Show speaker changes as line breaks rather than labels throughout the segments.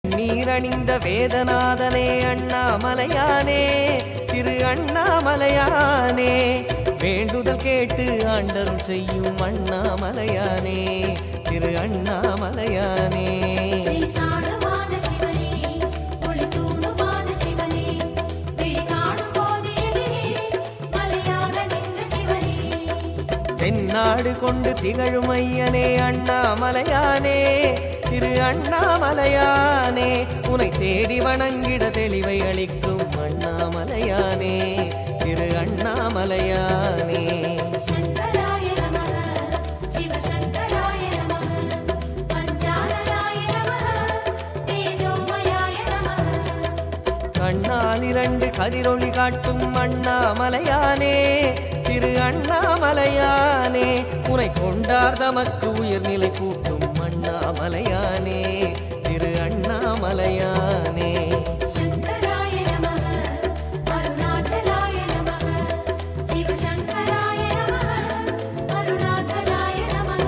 நீரணிந்த வேதநாதனே அண்ணாமலையானே திரு அண்ணாமலையானே வேண்டுதல் கேட்டு ஆண்டருள் செய்யும் அண்ணாமலையானே திரு அண்ணாமலையானே
ஸ்ரீஸ்தானமான சிவனே ஒளி தூணுமான சிவனே விழி காணும் போது எதிரே மலையாக நின்ற சிவனே
தென்னாடு கொண்டு திகழும் ஐயனே அண்ணாமலையானே திரு அண்ணாமலையானே உனை தேடி வணங்கிட தெளிவை அளிக்கும் அண்ணாமலையானே திரு அண்ணாமலையானே
சங்கராய நமः சிவசங்கராய நமः பஞ்சானனாய நமः தேஜோமயாய நமः
கண்ணால் இரண்டு கதிரொளி காட்டும் அண்ணாமலையானே திரு அண்ணாமலையானே உனை கொண்டார் தமக்கு உயர்நிலை கூட்டும் அண்ணாமலையானே திரு அண்ணாமலையானே
சங்கராய நமः அருணாச்சலாய நமः சிவசங்கராய நமः அருணாச்சலாய நமः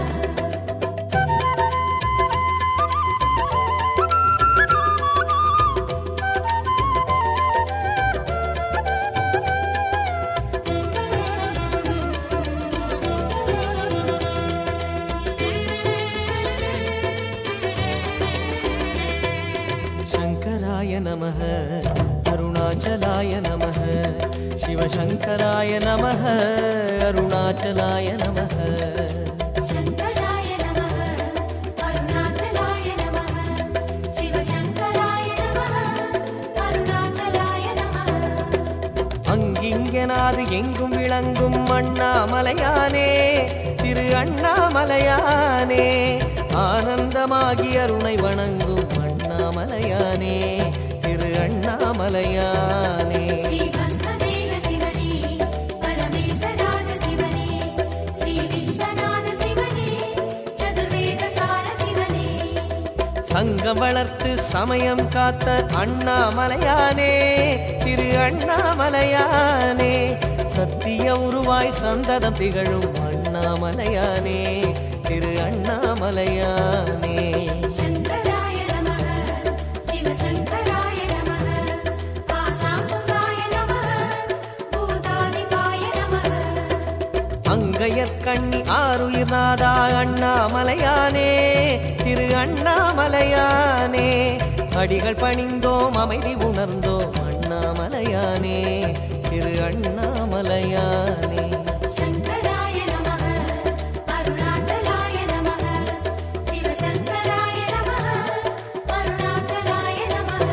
शङ्कराय नमः अरुणाचलाय नमः शिवशङ्कराय नमः अरुणाचलाय नमः
சங்கராய நமः அருணாச்சலாய நமः சிவசங்கராய நமः அருணாச்சலாய நமः
அங்கிங்கனாது எங்கும் விளங்கும் அண்ணாமலையானே திரு அண்ணாமலையானே ஆனந்தமாகி அருணை வணங்கும் அண்ணாமலையானே திரு அண்ணாமலையானே
ஸ்ரீ பஸ்மதேவ சிவனே பரமேசராஜ சிவனே ஸ்ரீ விஸ்வநாத சிவனே சதுர்வேத சார சிவனே
சங்கம் வளர்த்து சமயம் காத்த அண்ணாமலையானே திரு அண்ணாமலையானே சத்திய உருவாய் சந்ததம் திகழும் அண்ணாமலையானே திரு அண்ணாமலையானே
சங்கராய நமः சிவசங்கராய நமः ஆசாங்குசாய நமः பூதாதிபாய நமः
அங்கையற்கண்ணி ஆறுயிர் நாதா அண்ணாமலையானே திரு அண்ணாமலையானே அடிகள் பணிந்தோம் அமைதி உணர்ந்தோம் அண்ணாமலையானே திரு அண்ணாமலையானே
சங்கராய நமः அருணாச்சலாய நமः சிவசங்கராய நமः அருணாச்சலாய நமः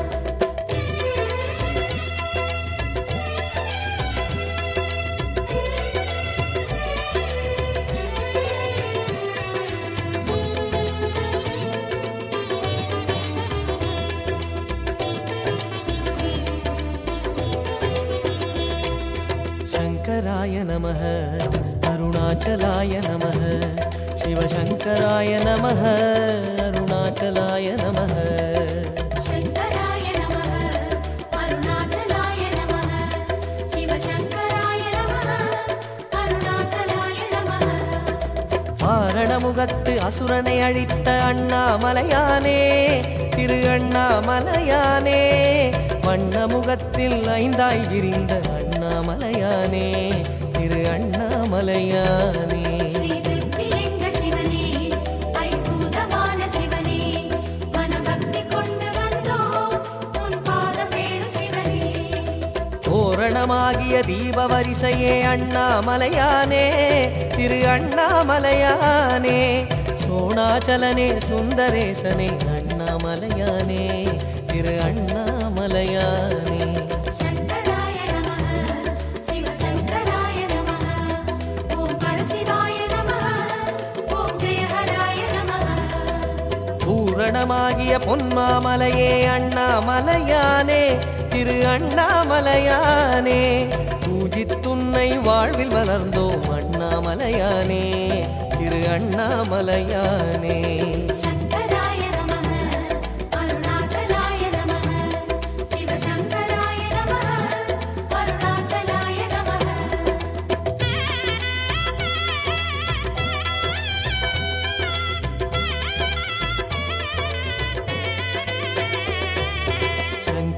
शङ्कराय नमः अरुणाचलाय नमः शिवशङ्कराय नमः अरुणाचलाय नमः
சங்கராய நமः அருணாச்சலாய நமः சிவசங்கராய நமः அருணாச்சலாய நமः
ஆரணமுகத்து அசுரனை அழித்த அண்ணாமலையானே திரு அண்ணாமலையானே வண்ணமுகத்தில் ஐந்தாய் விரிந்த அண்ணாமலையானே திரு அண்ணாமலையானே
ஸ்ரீ திருப்திலிங்க சிவனே ஐம்பூதமான சிவனே மனபக்தி கொண்டு வந்தோம் உன் பாதம் வேணும் சிவனே
தோரணமாகிய தீப வரிசையே அண்ணாமலையானே திரு அண்ணாமலையானே சோணாச்சலனே சுந்தரேசனே அண்ணாமலையானே திரு அண்ணாமலையானே
சங்கராய நமः சிவசங்கராய நமः ஓம் பரசிவாய நமः ஓம் ஜெயஹராய நமः
பூரணமாகிய பொன்மாமலையே அண்ணாமலையானே திரு அண்ணாமலையானே பூஜித்துன்னை வாழ்வில் வளர்ந்தோம் அண்ணாமலையானே திரு அண்ணாமலையானே
சங்கராய நமः அருணாச்சலாய நமः சிவசங்கராய நமः அருணாச்சலாய நமः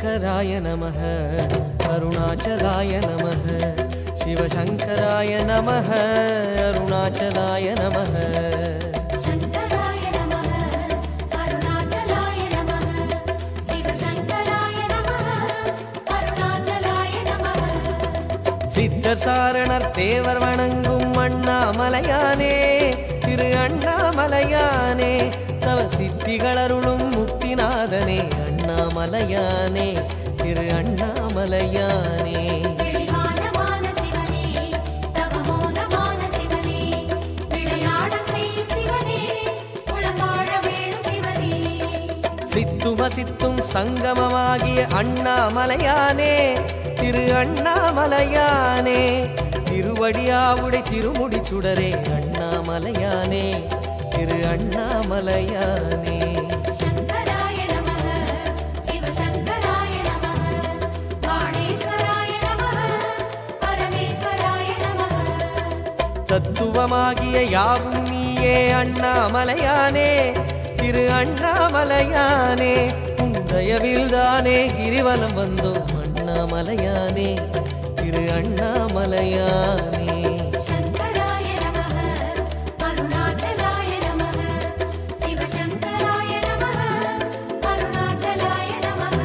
शङ्कराय नमः अरुणाचलाय नमः शिवशङ्कराय नमः अरुणाचलाय नमः
शङ्कराय नमः अरुणाचलाय नमः शिवशङ्कराय नमः अरुणाचलाय नमः
சித்தர் சாரணர் தேவர் வணங்கும் அண்ணாமலையானே திரு அண்ணாமலையானே தவ சித்திகள் அருளும் முக்திநாதனே அண்ணாமலையானே திரு அண்ணாமலையானே
தெளிவானமான சிவனே தவமோனமான சிவனே விளையாடல் செய்யும் சிவனே உளவாழ வேணும் சிவனே
சித்தும சித்தும் சங்கமமாகிய அண்ணாமலையானே திரு அண்ணாமலையானே திருவடியாவுடை திருமுடி சுடரே அண்ணாமலையானே திரு அண்ணாமலையானே
शङ्कराय नमः शिवशङ्कराय नमः बाणेश्वराय नमः परमेश्वराय नमः
தத்துவமாகிய யாவும் நீயே அண்ணாமலையானே திரு அண்ணாமலையானே உந்தயவில் தானே கிரிவலம் வந்தோம் அண்ணாமலையானே திரு அண்ணாமலையானே
शङ्कराय नमः अरुणाचलाय नमः शिवशङ्कराय नमः अरुणाचलाय नमः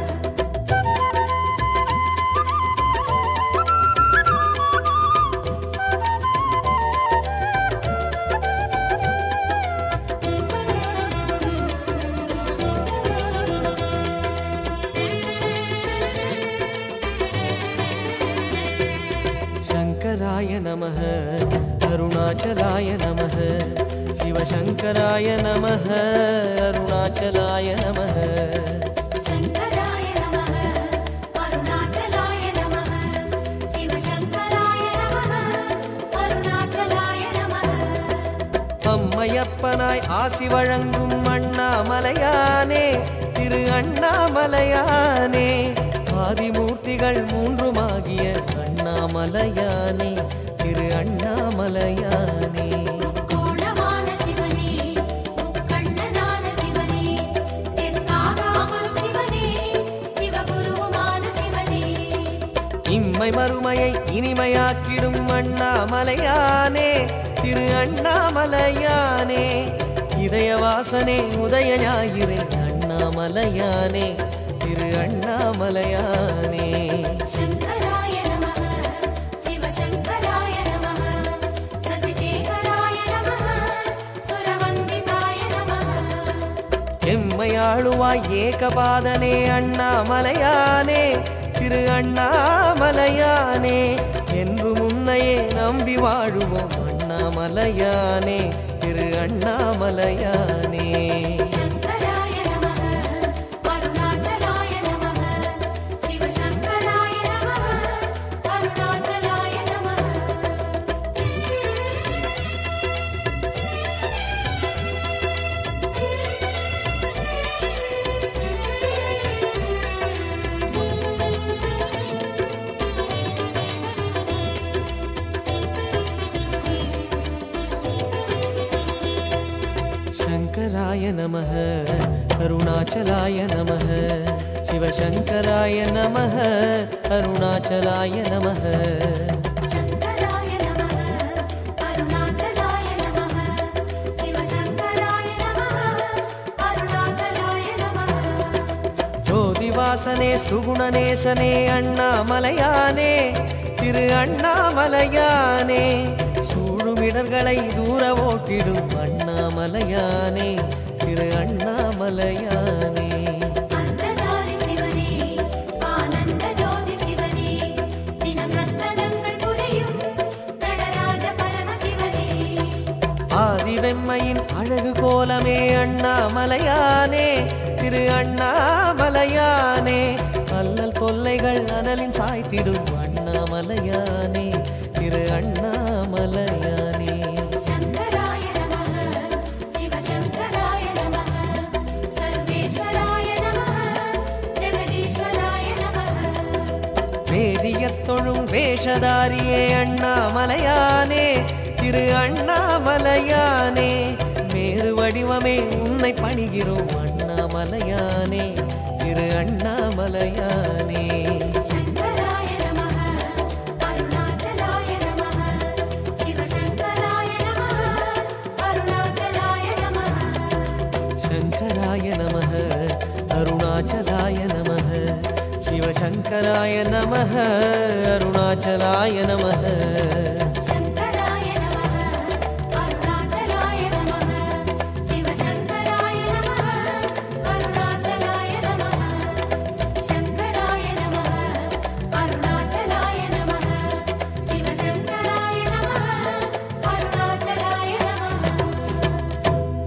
शङ्कराय नमः अरुणाचलाय नमः शिवशङ्कराय नमः अरुणाचलाय नमः
शङ्कराय नमः अरुणाचलाय नमः शिवशङ्कराय नमः अरुणाचलाय नमः
அம்மையப்பனாய் ஆசி வழங்கும் அண்ணாமலையானே திரு அண்ணாமலையானே ஆதிமூர்த்திகள் மூன்றுமாகிய அண்ணாமலையானே திரு அண்ணாமலையானே
கோணமான சிவனே முக்கண்ணனான சிவனே தெற்காக அமரும் சிவனே சிவகுருவுமான சிவனே
இம்மை மறுமையை இனிமையாக்கிடும் அண்ணாமலையானே திரு அண்ணாமலையானே இதயவாசனே உதய ஞாயிறே அண்ணாமலையானே திரு அண்ணாமலையானே
शङ्कराय नमः शिवशङ्कराय नमः शशिशेखराय नमः सुरवन्दिताय नमः
எம்மையாளுவாய் ஏகபாதனே அண்ணாமலையானே திரு அண்ணாமலையானே என்று முன்னையே நம்பி வாழுவோம் அண்ணாமலையானே திரு அண்ணாமலையானே
शङ्कराय नमः अरुणाचलाय नमः शिवशङ्कराय नमः अरुणाचलाय नमः
शङ्कराय नमः अरुणाचलाय नमः शिवशङ्कराय नमः अरुणाचलाय नमः
शङ्कराय नमः अरुणाचलाय नमः शिवशङ्कराय नमः अरुणाचलाय नमः
ஜோதிவாசனே சுகுணநேசனே அண்ணாமலையானே திரு அண்ணாமலையானே சூழுமிடர்களை தூர ஓட்டிடும் அண்ணாமலையானே திரு அண்ணாமலையானே
அந்தனாரி சிவனே ஆனந்த ஜோதி சிவனே தினம் நர்த்தனங்கள் புரியும் நடராஜ பரமசிவனே
ஆதிவெம்மையின் அழகு கோலமே அண்ணாமலையானே திரு அண்ணாமலையானே அல்லல் தொல்லைகள் அனலின் சாய்த்திடும் அண்ணாமலையானே திரு அண்ணாமலையானே
शङ्कराय नमः शिवशङ्कराय नमः सर्वेश्वराय नमः जगदीश्वराय नमः
வேதியத் தொழும் வேஷதாரியே அண்ணாமலையானே திரு அண்ணாமலையானே மேரு வடிவமே உன்னை பணிகிறோம் அண்ணாமலையானே திரு அண்ணாமலையானே அண்ணாமலையானே
சங்கராய நமः அருணாச்சலாய நமः சிவசங்கராய நமः அருணாச்சலாய நமः
शङ्कराय नमः अरुणाचलाय नमः शिवशङ्कराय नमः अरुणाचलाय नमः
சங்கராய நமः அருணாச்சலாய நமः சிவசங்கராய நமः அருணாச்சலாய நமः சங்கராய நமः அருணாச்சலாய நமः சிவசங்கராய நமः அருணாச்சலாய நமः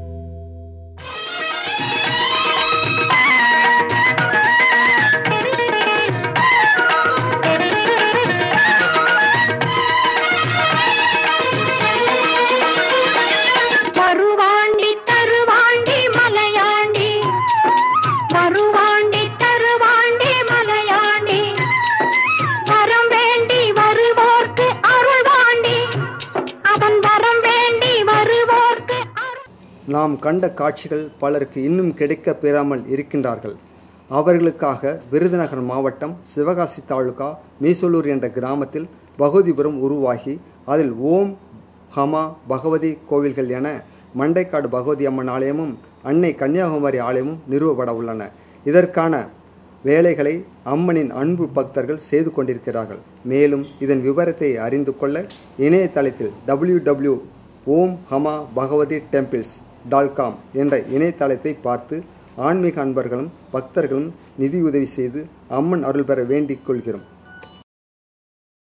வருவாண்டி தருவாண்டி மலையாண்டி வருவாண்டி தருவாண்டி மலையாண்டி வரம் வேண்டி வருவோர்க்கு அருள்வாண்டி அவன் வரம் வேண்டி வருவோர்க்கு அருள்
நாம் கண்ட காட்சிகள் பலருக்கு இன்னும் கிடைக்க பெறாமல் இருக்கின்றார்கள் அவர்களுக்காக விருதுநகர் மாவட்டம் சிவகாசி தாலுகா மீசலூர் என்ற கிராமத்தில் பகவதிபுரம் உருவாகி அதில் ஓம் ஹமா பகவதி கோவில்கள் என மண்டைக்காடு பகவதி அம்மன் ஆலயமும் அன்னை கன்னியாகுமரி ஆலயமும் நிறுவப்பட உள்ளன இதற்கான வேலைகளை அம்மனின் அன்பு பக்தர்கள் செய்து கொண்டிருக்கிறார்கள் மேலும் இதன் விவரத்தை அறிந்து கொள்ள இணையதளத்தில் டபிள்யூ டபிள்யூ ஓம் ஹமா பகவதி டெம்பிள்ஸ் டால்காம் என்ற இணையதளத்தை பார்த்து ஆன்மீக அன்பர்களும் பக்தர்களும் நிதியுதவி செய்து அம்மன் அருள் பெற வேண்டிக் கொள்கிறோம்